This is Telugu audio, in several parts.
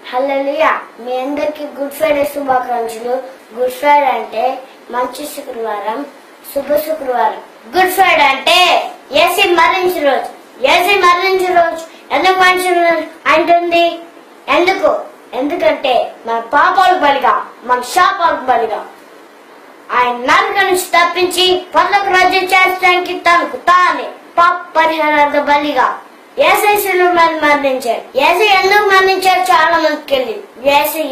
హల్లెలూయా మీ అందరికి గుడ్ ఫ్రైడే శుభాకాంక్షలు గుడ్ ఫ్రైడే అంటే మంచి శుక్రవారం శుభ శుక్రవారం గుడ్ ఫ్రైడే అంటే ఏసీ మరణించిన రోజు ఏసీ మరణించిన రోజు ఎందుకు మరణించిన రోజు అంటుంది ఎందుకు ఎందుకంటే మన పాపాలకు బలిగా మన శాపాలకు బలిగా ఆయన నరక నుంచి తప్పించి పర్లకు రాజ్యం చేర్చడానికి తనకు తానే పాప పరిహారార్థ బలిగా ఏసైసులు మరి మరణించాడు ఏసై ఎందుకు మరణించాడు చాలా మందికి తెలియదు ఏసయ్య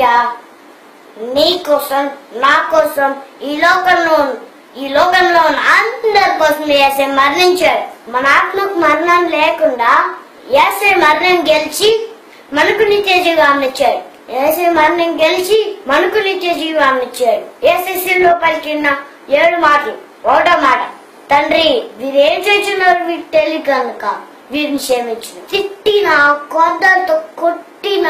నీ కోసం నా కోసం ఈ లోకంలో ఈ లోకంలో ఉన్న అందరి కోసం ఏసై మరణించాడు మన ఆత్మకు మరణం లేకుండా ఏసై మరణం గెలిచి మనకు నిత్య జీవాన్ని ఇచ్చాడు ఏసై మరణం గెలిచి మనకు నిత్య జీవాన్ని ఇచ్చాడు ఏసైలో పలికిన ఏడు మాటలు ఒకటో మాట తండ్రి వీరేం చేస్తున్నారు వీరికి తెలియదు కనుక వీరిని క్షమించిన తిట్టిన కొద్దలతో కొట్టిన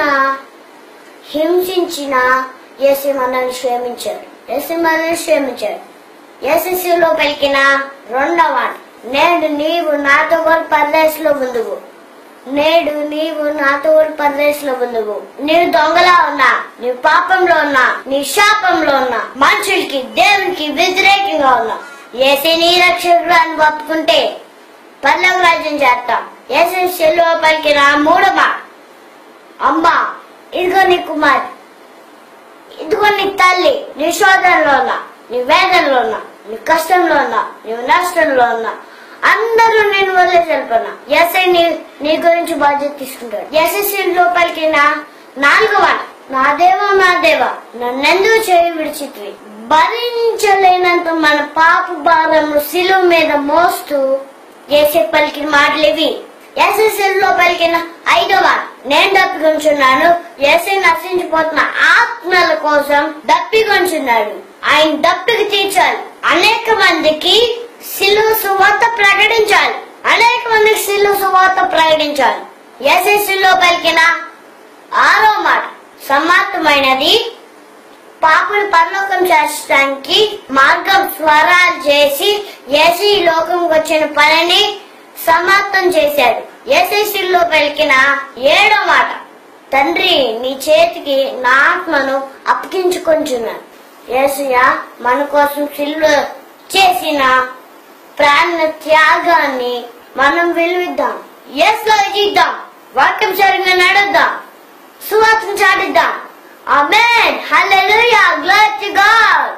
హింసించిన ఏసీ మనల్ని క్షమించాడు ఏసీ మనల్ని క్షమించాడు ఏసీసీలో పలికిన రెండవ మాట నేడు నీవు నాతో కూడా పరదేశంలో ముందుకు నేడు నీవు నాతో కూడా పరదేశంలో ముందుకు నీవు దొంగలా ఉన్నా నీ పాపంలో ఉన్నా నీ శాపంలో ఉన్నా మనుషులకి దేవునికి వ్యతిరేకంగా ఉన్నా ఏసీ నీ రక్షకుడు అని ఒప్పుకుంటే పల్లవ రాజ్యం చేస్తాం ఏసీ సెల్వ పలికిన మూడవ అమ్మా ఇదిగో నీ కుమార్ ఇదిగో నీ తల్లి నీ శోధనలో ఉన్నా నీ వేదనలో ఉన్నా నీ కష్టంలో ఉన్నా నీ నష్టంలో ఉన్నా అందరూ నేను వదిలేసి వెళ్ళిపోయినా ఎస్ఐ నీ నీ గురించి బాధ్యత తీసుకుంటాడు ఎస్ఎస్సీ లోపలికి నా నాలుగవ నా దేవా నా దేవా నన్నెందుకు చేయి విడిచితివి భరించలేనంత మన పాప భారము శిలువ మీద మోస్తూ ఏసే పలికిన మాటలు ఇవి ఎస్ఎస్ఎల్లో పలికిన ఐదవ నేను దప్పికొంచున్నాను ఏసే నశించిపోతున్న ఆత్మల కోసం దప్పికొంచున్నాడు ఆయన దప్పికి తీర్చాలి అనేక మందికి శిలువ సువార్త ప్రకటించాలి అనేక మందికి శిలువ సువార్త ప్రకటించాలి ఎస్ఎస్ఎల్లో పలికిన ఆరో మాట సమాప్తమైనది పాపులు పరలోకం చేర్చడానికి మార్గం స్వరాలు చేసి ఏసీ ఈ లోకంకి వచ్చిన పనిని సమాప్తం చేశాడు ఏసీసీలో పలికిన ఏడో మాట తండ్రి నీ చేతికి నా ఆత్మను అప్పగించుకొంచున్నాను ఏసయ్య మన కోసం సిల్లు చేసిన ప్రాణ త్యాగాన్ని మనం విలువిద్దాం ఏసులో ఇద్దాం వాక్యం సరిగ్గా నడుద్దాం సువార్తను చాటిద్దాం Amen. Hallelujah. Glory to God.